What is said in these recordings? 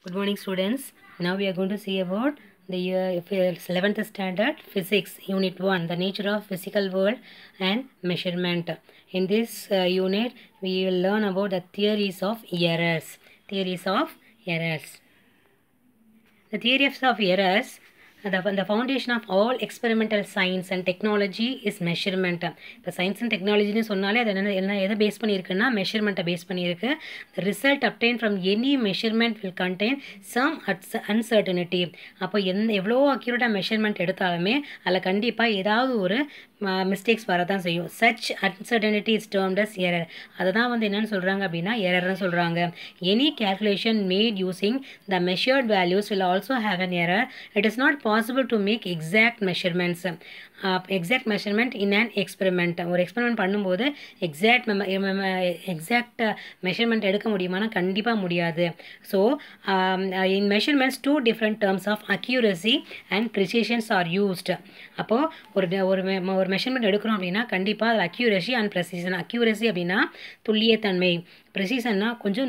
Good morning, students. Now we are going to see about the year if it's 11th standard physics unit 1 the nature of physical world and measurement in this uh, unit we will learn about the theories of errors theories of errors the theories of errors the, the foundation of all experimental science and technology is measurement இப்போ science and டெக்னாலஜின்னு சொன்னாலே அது என்ன என்ன எதை base பண்ணியிருக்குன்னா மெஷர்மெண்ட்டை base பண்ணியிருக்கு the result obtained from any measurement will contain some uncer- uncertainty அப்போ எந்த எவ்வளோ அக்யூரேட்டாக மெஷர்மெண்ட் எடுத்தாலுமே அதில் கண்டிப்பாக ஏதாவது ஒரு மிஸ்டேக்ஸ் வரதான் செய்யும் such uncertainty is termed as error அதை தான் வந்து என்னென்னு சொல்கிறாங்க அப்படின்னா எரர்னு சொல்கிறாங்க any calculation made using the measured values will also have an error it is not possible to make exact measurements exact measurement in an experiment ஒரு experiment பண்ணும்போது எக்ஸாக்ட் எக்ஸாக்ட் மெஷர்மெண்ட் எடுக்க முடியுமானா கண்டிப்பாக முடியாது so in measurements two different terms of accuracy and precisions are used அப்போது ஒரு ஒரு me- ஒரு மெஷர்மெண்ட் எடுக்கிறோம் அப்படின்னா கண்டிப்பாக அது அக்யூரசி அண்ட் ப்ரெசிஷன் அக்யூரசி அப்படின்னா துல்லியத்தன்மை ப்ரெசிஷன்னா கொஞ்சம்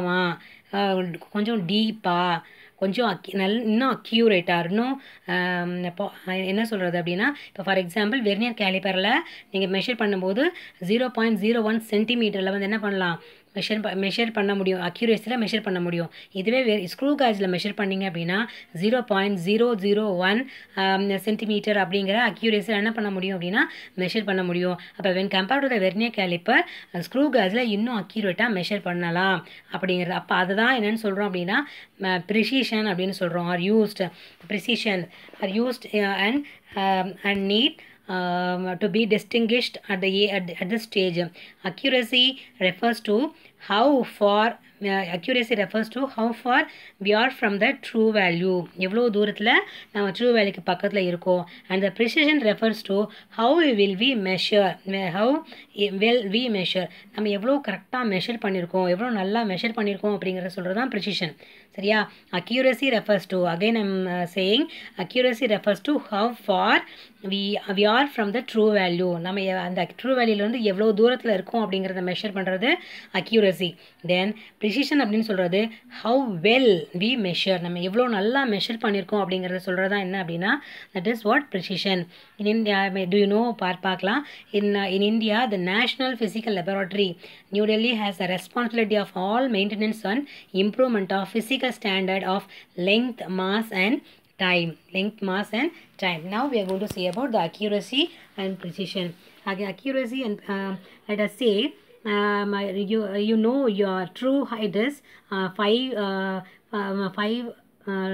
நுட்பமாக கொஞ்சம் டீப்பாக கொஞ்சம் அக்யூ நல் இன்னும் அக்யூரேட்டாக இன்னும் ஆம், இப்போ என்ன சொல்கிறது அப்படின்னா இப்போ ஃபார் எக்ஸாம்பிள் வெர்னியர் கேலிப்பரில் நீங்கள் மெஷர் பண்ணும்போது ஜீரோ பாயிண்ட் ஜீரோ ஒன் சென்டிமீட்டரில் வந்து என்ன பண்ணலாம் மெஷர் மெஷர் பண்ண முடியும் அக்யூரேசியில் மெஷர் பண்ண முடியும் இதுவே வே ஸ்க்ரூ காஜில் மெஷர் பண்ணீங்க அப்படின்னா zero point zero zero one centimetre அப்படிங்கிற அக்யூரேசியில் என்ன பண்ண முடியும் அப்படின்னா மெஷர் பண்ண முடியும் அப்போ when compared to the vernier calliper screw காஜில் இன்னும் அக்யூரேட்டாக மெஷர் பண்ணலாம் அப்படிங்கிறது அப்போ அதுதான் என்னன்னு சொல்கிறோம் அப்படின்னா ப்ரிசிஷன் அப்படின்னு சொல்கிறோம் are used precision are used and and need um, to be distinguished at the at, the- at this stage. Accuracy refers to how far uh, accuracy refers to how far we are from the true value எவ்வளோ தூரத்தில் நம்ம true வேல்யூக்கு பக்கத்தில் இருக்கோம் and the precision refers to how will we measure how will we measure நம்ம எவ்வளோ கரெக்டாக measure பண்ணியிருக்கோம் எவ்வளோ நல்லா மெஷர் பண்ணியிருக்கோம் அப்படிங்கிறத சொல்கிறது தான் ப்ரிசிஷன் சரியா accuracy refers to again i'm uh, saying accuracy refers to how far we we are from the true value நம்ம எ- அந்த ட்ரூ வேல்யூலேருந்து எவ்வளோ தூரத்தில் இருக்கோம் அப்படிங்கிறத மெஷர் பண்ணுறது accuracy தென் ப்ரிசிஷன் அப்படின்னு சொல்கிறது ஹவு வெல் வி மெஷர் நம்ம எவ்வளோ நல்லா மெஷர் பண்ணியிருக்கோம் அப்படிங்கிறத சொல்கிறது தான் என்ன அப்படின்னா that is what precision in India to you know பார் பார்க்கலாம் in in India the national physical laboratory New Delhi has the responsibility of all maintenance and improvement of physical standard of length mass and time length mass and time now we are going to see about the accuracy and precision Ac- accuracy and uh, let us say um, you you know your true height is uh, five uh, um, five uh,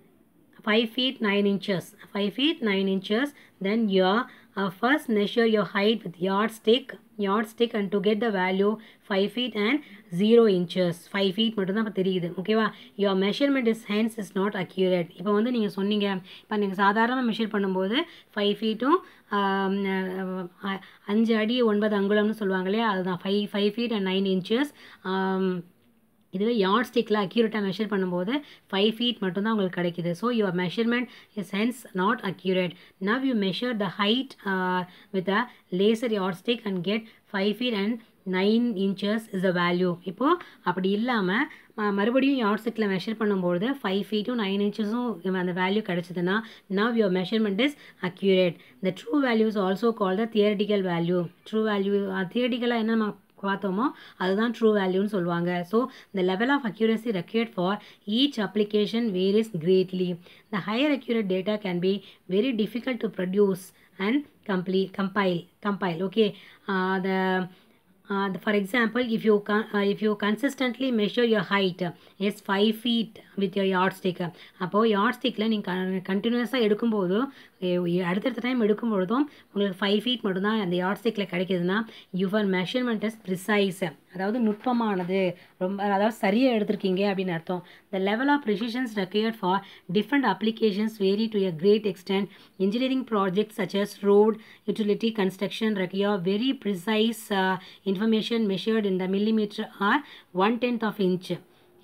5 feet 9 inches 5 feet 9 inches then you uh, first measure your height with yardstick yardstick and to get the value 5 feet and 0 inches 5 feet மட்டும் தான் இப்போ தெரியுது ஓகேவா your measurement is hence is not accurate இப்போ வந்து நீங்கள் சொன்னீங்க இப்போ நீங்கள் சாதாரணமாக மெஷர் பண்ணும்போது ஃபைவ் ஃபீட்டும் அஞ்சு அடி ஒன்பது அங்குலம்னு சொல்லுவாங்க இல்லையா அதுதான் five five feet and nine inches இதுவே யார்ட் ஸ்டிக்கில் அக்யூரேட்டாக மெஷர் பண்ணும்போது ஃபைவ் ஃபீட் மட்டும்தான் உங்களுக்கு கிடைக்குது so your measurement is hence not accurate now you measure the height with a laser yard stick and get five feet and nine inches is a value இப்போது அப்படி இல்லாமல் மறுபடியும் யார்ட் ஸ்டிக்கில் மெஷர் பண்ணும்போது ஃபைவ் ஃபீட்டும் நைன் இன்ச்சஸும் அந்த வேல்யூ கிடச்சிதுன்னா now your measurement is accurate the true value is also call the theoretical value true value தியரட்டிக்கலாக என்ன நம்ம பார்த்தோமோ அதுதான் ட்ரூ வேல்யூன்னு சொல்லுவாங்க so the level of accuracy required for each application varies greatly the higher accurate data can be very difficult to produce and complete compile compile okay uh, the uh, the- for example if you con- uh, if you consistently measure your height uh, is 5 feet with your yardstick அப்போது யார்ட்ஸ்டிக்கில் நீங்கள் கண்டினியூஸாக எடுக்கும்போதும் எ- எ- அடுத்தடுத்த time எடுக்கும்பொழுதும் உங்களுக்கு five feet மட்டும்தான் அந்த யார்ட்ஸ்டிக்கில் கிடைக்குதுன்னா your measurement is precise அதாவது நுட்பமானது ரொம்ப அதாவது சரியாக எடுத்திருக்கீங்க அப்படின்னு அர்த்தம் the level of precisions required for different applications vary to a great extent engineering projects such as road utility construction require very precise uh, information measured in the millimeter or one tenth of inch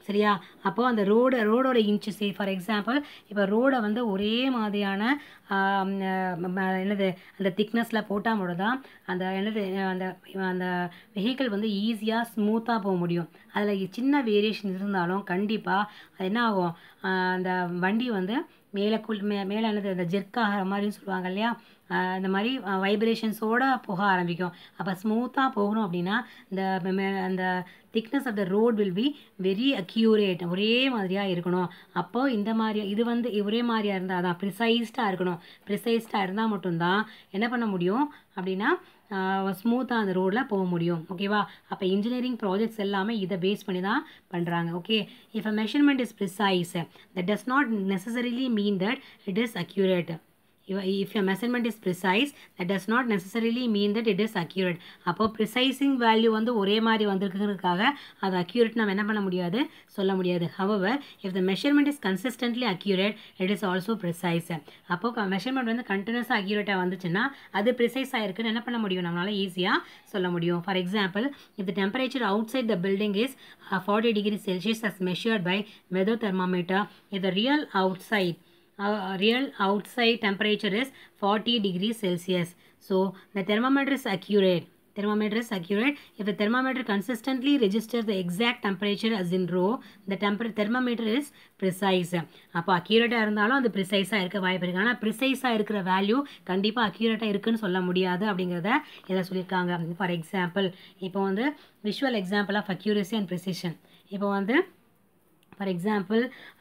சரியா அப்போது அந்த road ரோடோட inches for example இப்போ ரோடை வந்து ஒரே மாதிரியான ஆம், அஹ், என்னது அந்த திக்னஸில் போட்டால் மட்டும் தான் அந்த என்னது அந்த அந்த வெஹிக்கிள் வந்து ஈஸியாக ஸ்மூத்தாக போக முடியும் அதில் சின்ன வேரியேஷன் இருந்தாலும் கண்டிப்பாக அது என்ன ஆகும் ஆஹ், அந்த வண்டி வந்து மேலே குள் மே மேலே என்னது அந்த ஜெர்க் ஆகிற மாதிரின்னு சொல்லுவாங்க இல்லையா ஆஹ், இந்த மாதிரி வைப்ரேஷன்ஸோட போக ஆரம்பிக்கும் அப்போ ஸ்மூத்தாக போகணும் அப்படின்னா இந்த மெ- மெ- அந்த thickness of the road will be very accurate ஒரே மாதிரியாக இருக்கணும் அப்போது இந்த மாதிரி இது வந்து ஒரே மாதிரியாக இருந்தால் தான் ப்ரிசைஸ்டாக இருக்கணும் ப்ரிசைஸ்டாக இருந்தால் மட்டும்தான் என்ன பண்ண முடியும் அப்படின்னா ஸ்மூத்தாக அந்த ரோடில் போக முடியும் ஓகேவா அப்போ இன்ஜினியரிங் ப்ராஜெக்ட்ஸ் எல்லாமே இதை பேஸ் பண்ணி தான் பண்ணுறாங்க okay if a measurement is precise that does not necessarily mean that it is accurate if your measurement is precise that does not necessarily mean that it is accurate அப்போ ப்ரிசைசிங் value வந்து ஒரே மாதிரி வந்திருக்குங்கிறதுக்காக அது accurate நம்ம என்ன பண்ண முடியாது சொல்ல முடியாது however if the measurement is consistently accurate it is also precise அப்போ மெஷர்மெண்ட் வந்து கண்டினியூஸாக அக்யூரேட்டாக வந்துச்சுன்னா அது ப்ரிசைஸ் ஆயிருக்குன்னு என்ன பண்ண முடியும் நம்மளால ஈஸியாக சொல்ல முடியும் for example if the temperature outside the building is uh, 40 degrees celsius as measured by weather thermometer if the real outside uh, real outside temperature is 40 degrees Celsius. So the thermometer is accurate. Thermometer is accurate. If the thermometer consistently registers the exact temperature as in row, the temper thermometer is precise. அப்போ அக்யூரேட்டாக இருந்தாலும் அது ப்ரிசைஸாக இருக்க வாய்ப்பு இருக்குது ஆனால் ப்ரிசைஸாக இருக்கிற value கண்டிப்பாக அக்யூரேட்டாக இருக்குன்னு சொல்ல முடியாது அப்படிங்கிறத இதில் சொல்லியிருக்காங்க ஃபார் எக்ஸாம்பிள் இப்போ வந்து visual example of accuracy and precision இப்போ வந்து ஃபார் எக்ஸாம்பிள்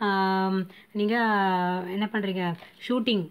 நீங்கள் என்ன பண்ணுறீங்க ஷூட்டிங்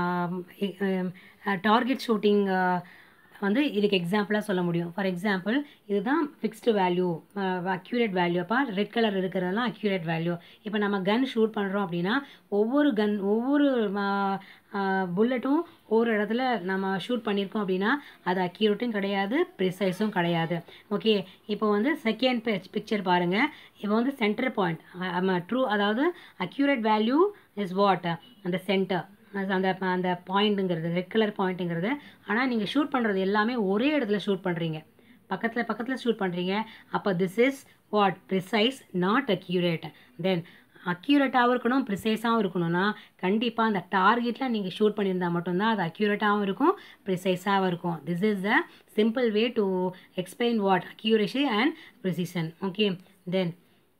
டார்கெட் ஷூட்டிங் வந்து இதுக்கு எக்ஸாம்பிளாக சொல்ல முடியும் ஃபார் எக்ஸாம்பிள் இதுதான் ஃபிக்ஸ்டு வேல்யூ அக்யூரேட் வேல்யூ அப்போ ரெட் கலர் இருக்கிறதெல்லாம் அக்யூரேட் வேல்யூ இப்போ நம்ம கன் ஷூட் பண்ணுறோம் அப்படின்னா ஒவ்வொரு கன் ஒவ்வொரு புல்லட்டும் ஒரு இடத்துல நம்ம ஷூட் பண்ணியிருக்கோம் அப்படின்னா அது அக்யூரேட்டும் கிடையாது ப்ரிசைஸும் கிடையாது ஓகே இப்போ வந்து செகண்ட் பிக்சர் பாருங்கள் இப்போ வந்து சென்டர் பாயிண்ட் ட்ரூ அதாவது அக்யூரேட் வேல்யூ இஸ் வாட் அந்த சென்டர் அந்த அந்த பாயிண்ட்டுங்கிறது ரெட் கலர் பாயிண்ட்டுங்கிறது ஆனால் நீங்கள் ஷூட் பண்ணுறது எல்லாமே ஒரே இடத்துல ஷூட் பண்ணுறீங்க பக்கத்தில் பக்கத்தில் ஷூட் பண்ணுறீங்க அப்போ this is what precise not accurate then அக்யூரேட்டாகவும் இருக்கணும் ப்ரிசைஸாகவும் இருக்கணும்னா கண்டிப்பாக அந்த டார்கெட்டில் நீங்கள் ஷூட் பண்ணியிருந்தால் மட்டும்தான் அது அக்யூரேட்டாகவும் இருக்கும் ப்ரிசைஸாகவும் இருக்கும் this is the simple way to explain what accuracy and precision okay then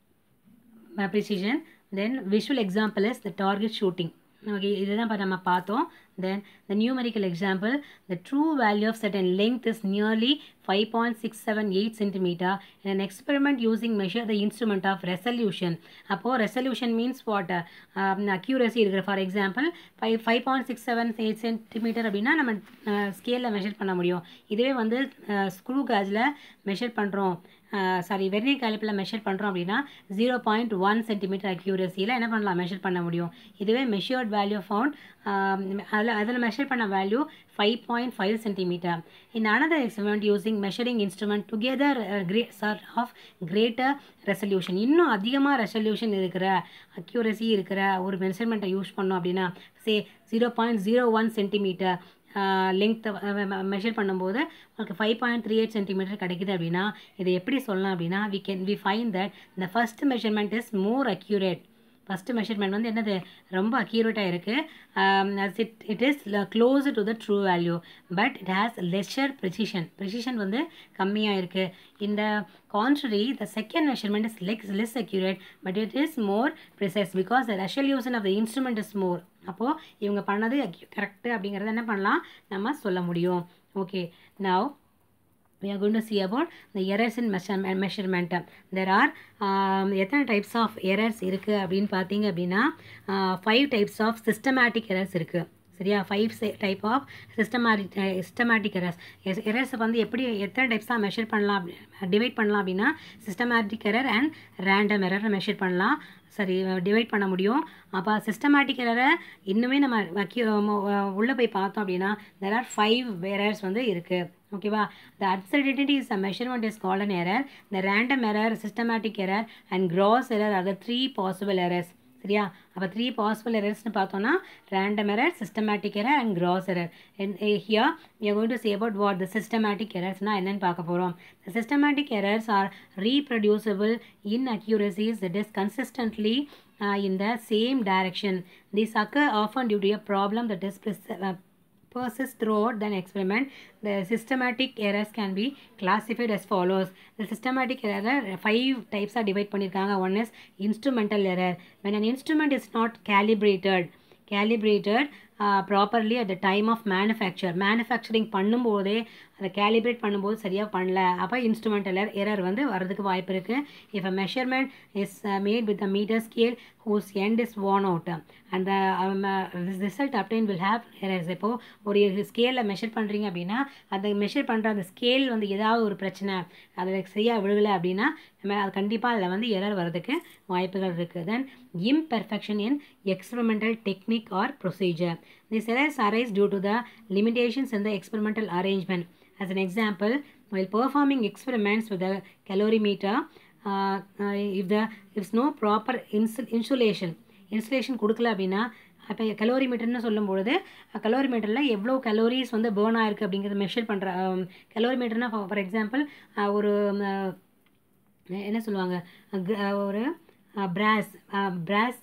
precision then visual example is the target shooting okay இதுதான் இப்போ நம்ம பார்த்தோம் then the numerical example the true value of certain length is nearly 5.678 centimeter in an experiment using measure the instrument of resolution அப்போது resolution means what accuracy இருக்கிற for example five five point six seven eight centimetre அப்படின்னா நம்ம ஸ்கேலில் measure பண்ண முடியும் இதுவே வந்து screw கேஜில் மெஷர் பண்ணுறோம் சாரி வெர்னி காலிப்பில் மெஷர் பண்ணுறோம் அப்படின்னா ஜீரோ பாயிண்ட் ஒன் சென்டிமீட்டர் அக்யூரஸியில் என்ன பண்ணலாம் மெஷர் பண்ண முடியும் இதுவே மெஷர்ட் வேல்யூ ஃபவுண்ட் அதில் அதில் மெஷர் பண்ண value five point five centimetre in another experiment using measuring instrument together great sort of greater resolution இன்னும் அதிகமாக ரெசல்யூஷன் இருக்கிற அக்யூரசி இருக்கிற ஒரு மெஷர்மெண்ட்டை யூஸ் பண்ணோம் அப்படின்னா say zero point zero one centimetre லெங்க்த்தை மெஷர் பண்ணும்போது உங்களுக்கு five point three eight centimetre கிடைக்குது அப்படின்னா இதை எப்படி சொல்லலாம் அப்படின்னா we can we find that இந்த first measurement is more accurate first measurement வந்து என்னது ரொம்ப அக்யூரேட்டாக இருக்குது it it is close to the true value but it has lesser precision precision வந்து கம்மியாக இருக்குது இந்த contrary the second measurement is less less accurate but it is more precise because the resolution of the instrument is more அப்போது இவங்க பண்ணது correct அப்படிங்கிறத என்ன பண்ணலாம் நம்ம சொல்ல முடியும் okay now we are going to see about the errors in measurement measurement there are um, எத்தனை டைப்ஸ் ஆஃப் எரர்ஸ் இருக்குது அப்படின்னு பார்த்தீங்க அப்படின்னா five types of systematic errors இருக்குது சரியா five type of systematic systematic errors எரர்ஸை வந்து எப்படி எத்தனை டைப்ஸ் தான் மெஷர் பண்ணலாம் டிவைட் பண்ணலாம் அப்படின்னா சிஸ்டமேட்டிக் எரர் அண்ட் ரேண்டம் எரரை மெஷர் பண்ணலாம் சரி டிவைட் பண்ண முடியும் அப்போ சிஸ்டமேட்டிக் எரரை இன்னுமே நம்ம உள்ளே போய் பார்த்தோம் அப்படின்னா தெர் ஆர் ஃபைவ் எரர்ஸ் வந்து இருக்குது ஓகேவா the absurdity is a measurement is called an error the random error systematic error and gross error are the three possible errors சரியா அப்போ த்ரீ பாசிபிள் எரர்ஸ்னு பார்த்தோன்னா random error systematic error and gross error here we are going to say about what the systematic errors நான் என்னன்னு பார்க்க போகிறோம் the systematic errors are reproducible inaccuracies that is consistently uh, in the same direction these occur often due to a problem that is pres- uh, persists throughout the experiment. The systematic errors can be classified as follows. The systematic error, five types are divided பண்ணிருக்காங்க. One is instrumental error. When an instrument is not calibrated, calibrated uh, properly at the time of manufacture. Manufacturing பண்ணும்போதே அதை calibrate பண்ணும்போது சரியாக பண்ணல அப்போ instrumental error வந்து வரதுக்கு வாய்ப்பு இருக்குது if a measurement is made with a meter scale whose end is worn out அந்த result obtained will have errors இப்போது ஒரு ஸ்கேலில் மெஷர் பண்ணுறீங்க அப்படின்னா அந்த மெஷர் பண்ணுற அந்த ஸ்கேல் வந்து ஏதாவது ஒரு பிரச்சனை அதில் சரியாக விழுகலை அப்படின்னா நம்ம அது கண்டிப்பாக அதில் வந்து எரர் வரதுக்கு வாய்ப்புகள் இருக்குது then imperfection in experimental technique or procedure. These errors arise due to the limitations in the experimental arrangement. As an example, while performing experiments with the calorimeter, uh, uh, if the if no proper insul- insulation insulation கொடுக்கல அப்படின்னா அப்போ கலோரிமீட்டர்னு சொல்லும்பொழுது கலோரிமீட்டரில் எவ்வளோ calories வந்து burn ஆயிருக்கு அப்படிங்கிறத measure பண்ணுற கலோரிமீட்டர்னா for example ஒரு அஹ், என்ன சொல்லுவாங்க அஹ் ஒரு பிராஸ் பிராஸ்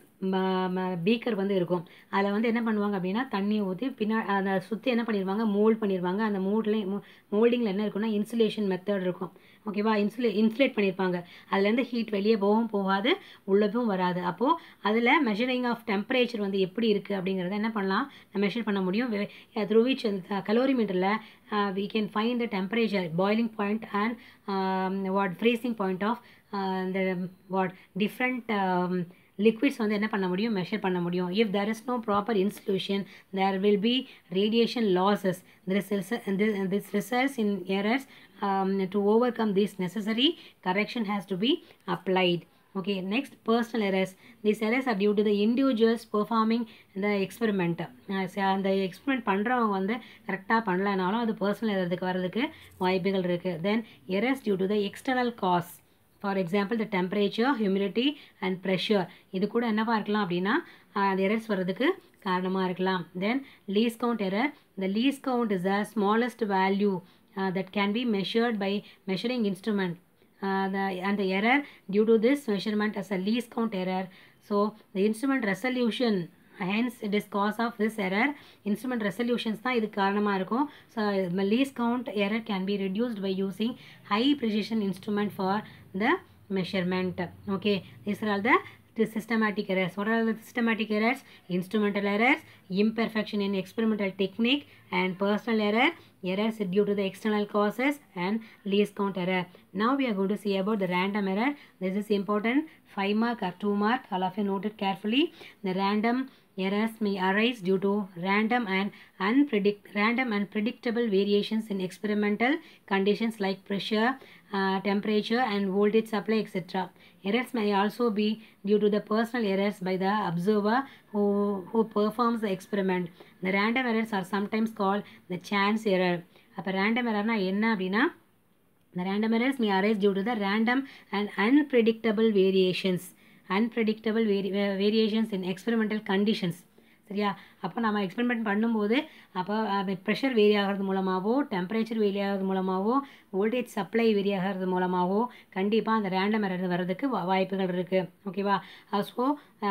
பீக்கர் வந்து இருக்கும் அதில் வந்து என்ன பண்ணுவாங்க அப்படின்னா தண்ணியை ஊற்றி பின்னா அதை சுற்றி என்ன பண்ணிடுவாங்க மோல்ட் பண்ணிடுவாங்க அந்த மோல்டில் மோல்டிங்கில் என்ன இருக்குன்னா இன்சுலேஷன் மெத்தட் இருக்கும் ஓகேவா இன்சுலே இன்சுலேட் பண்ணியிருப்பாங்க அதுலேருந்து ஹீட் வெளியே போகவும் போகாது உள்ளவும் வராது அப்போது அதில் மெஷரிங் ஆஃப் டெம்பரேச்சர் வந்து எப்படி இருக்குது அப்படிங்கிறத என்ன பண்ணலாம் மெஷர் பண்ண முடியும் த்ரூ விச் கலோரிமீட்டரில் we can find the temperature boiling point and um, what freezing point of uh, the what different um, liquids வந்து என்ன பண்ண முடியும் மெஷர் பண்ண முடியும் if there is no proper insulation there will be radiation losses this, res- this, this results in errors um, to overcome this necessary correction has to be applied okay next personal errors these errors are due to the individuals performing the experiment அஹ் ச- அந்த experiment பண்ணுறவங்க வந்து கரெக்டாக பண்ணலைனாலும் அது personal எரருக்கு வர்றதுக்கு வாய்ப்புகள் இருக்குது then errors due to the external cause for example the temperature humidity and pressure இது கூட என்னவா இருக்கலாம் அப்படின்னா அஹ் அந்த எரர்ஸ் வர்றதுக்கு காரணமாக இருக்கலாம் then least count error the least count is the smallest value uh, that can be measured by measuring instrument uh, the, and the error due to this measurement as a least count error. So the instrument resolution hence it is cause of this error instrument resolutions தான் இதுக்கு காரணமாக இருக்கும் so least count error can be reduced by using high precision instrument for the measurement okay these are all the the systematic errors. What are the systematic errors? Instrumental errors, imperfection in experimental technique, and personal error, errors due to the external causes, and least count error. Now we are going to see about the random error. This is important. 5 mark or 2 mark. All of you note it carefully. The random errors may arise due to random and unpredict random and predictable variations in experimental conditions like pressure, uh, temperature, and voltage supply, etc. Errors may also be due to the personal errors by the observer who, who performs the experiment. The random errors are sometimes called the chance error. அப்போ random errorனா என்ன அப்படின்னா The random errors may arise due to the random and unpredictable variations. Unpredictable vari variations in experimental conditions. சரியா அப்போ நம்ம experiment பண்ணும்போது அப்போ pressure vary ஆகிறது மூலமாகவோ டெம்பரேச்சர் வேரி ஆகிறது மூலமாகவோ வோல்டேஜ் சப்ளை வேரி ஆகிறது மூலமாகவோ கண்டிப்பாக அந்த ரேண்டம் எரர் வர்றதுக்கு வா- வாய்ப்புகள் இருக்குது ஓகேவா ஸோ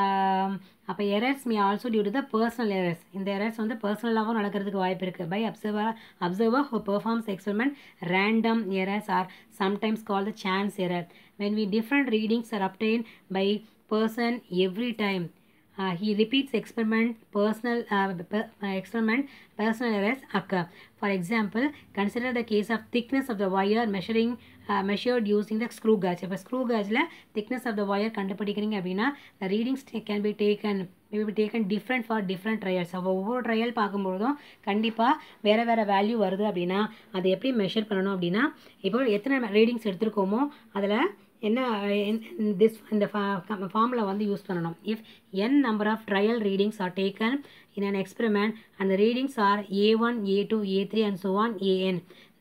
அப்போ errors may also due to the personal errors இந்த எரர்ஸ் வந்து பர்சனலாகவும் நடக்கிறதுக்கு வாய்ப்பு இருக்குது by observer observer who performs experiment random errors are sometimes call the chance error when we different readings are obtained by person every time uh, he repeats experiment personal uh, per- uh, experiment personal errors occur for example consider the case of thickness of the wire measuring uh, measured using the screw gauge இப்போ screw gaugeல thickness of the wire கண்டுபிடிக்கிறீங்க அப்படின்னா the readings ta- can be taken may be taken different for different trials அப்போ ஒவ்வொரு trial பார்க்கும்பொழுதும் கண்டிப்பாக வேறு வேறு value வருது அப்படின்னா அதை எப்படி மெஷர் பண்ணணும் அப்படின்னா இப்போ எத்தனை ரீடிங்ஸ் எடுத்திருக்கோமோ அதில் என்ன திஸ் இந்த ஃபார்முலா வந்து யூஸ் பண்ணணும் if n number of trial readings are taken in an experiment and the readings are a1 a2 a3 and so on an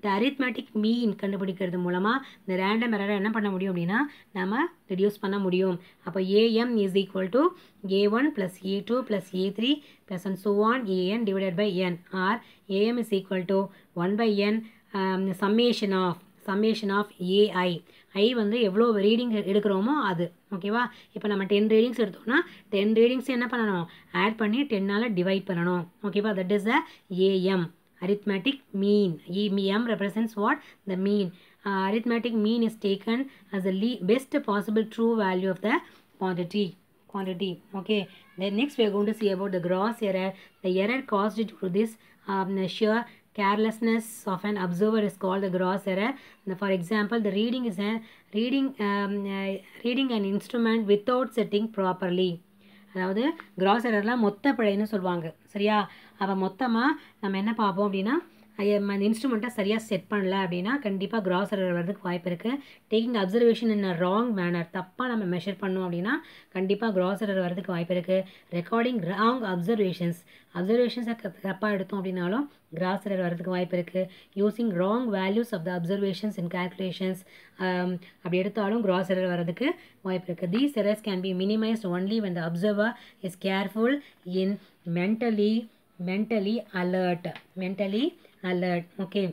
இந்த அரித்மேட்டிக் மீன் கண்டுபிடிக்கிறது மூலமாக இந்த ரேண்டம் எரரை என்ன பண்ண முடியும் அப்படின்னா நம்ம ரெடியூஸ் பண்ண முடியும் அப்போ AM is equal to a one plus a two plus a three plus and so on a n divided by n or AM is equal to one by n summation of summation of a i i வந்து எவ்வளோ reading எடுக்கிறோமோ அது ஓகேவா இப்போ நம்ம ten readings எடுத்தோம்னா ten readings என்ன பண்ணணும் ஆட் பண்ணி டென்னால் டிவைட் பண்ணணும் ஓகேவா that is a AM arithmetic mean em represents what the mean uh, arithmetic mean is taken as the le- best possible true value of the quantity quantity okay then next we are going to see about the gross error the error caused due to this um, sheer carelessness of an observer is called the gross error Now, for example the reading is a reading um, uh, reading an instrument without setting properly அதாவது gross எரர்லாம் மொத்த பிழைன்னு சொல்லுவாங்க சரியா அப்போ மொத்தமாக நம்ம என்ன பார்ப்போம் அப்படின்னா அந்த இன்ஸ்ட்ருமெண்ட்டை சரியாக செட் பண்ணல அப்படின்னா கண்டிப்பாக கிராஸ் எரர் வர்றதுக்கு வாய்ப்பு இருக்குது taking observation in a wrong manner தப்பாக நம்ம மெஷர் பண்ணோம் அப்படின்னா கண்டிப்பாக கிராஸ் எரர் வர்றதுக்கு வாய்ப்பு இருக்குது ரெக்கார்டிங் ராங் அப்சர்வேஷன்ஸ் அப்சர்வேஷன்ஸை தப்பாக எடுத்தோம் அப்படின்னாலும் கிராஸ் எரர் வரதுக்கு வாய்ப்பு இருக்குது using wrong values of the observations in calculations அப்படி எடுத்தாலும் கிராஸ் எரர் வரதுக்கு வாய்ப்பு இருக்குது these errors can be minimized only when the observer is careful in mentally mentally alert mentally alert okay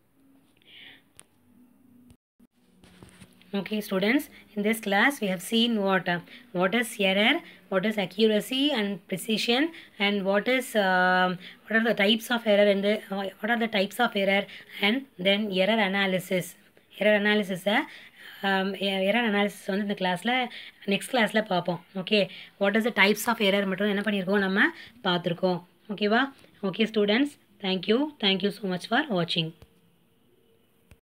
okay students in this class we have seen what uh, what is error what is accuracy and precision and what is uh, what are the types of error and the, uh, what are the types of error and then error analysis error analysis error analysis வந்து இந்த கிளாஸில் next கிளாஸில் பார்ப்போம் okay what is the types of error மட்டும் என்ன பண்ணியிருக்கோம் நம்ம பார்த்துருக்கோம் ஓகேவா okay students thank you thank you so much for வாட்சிங்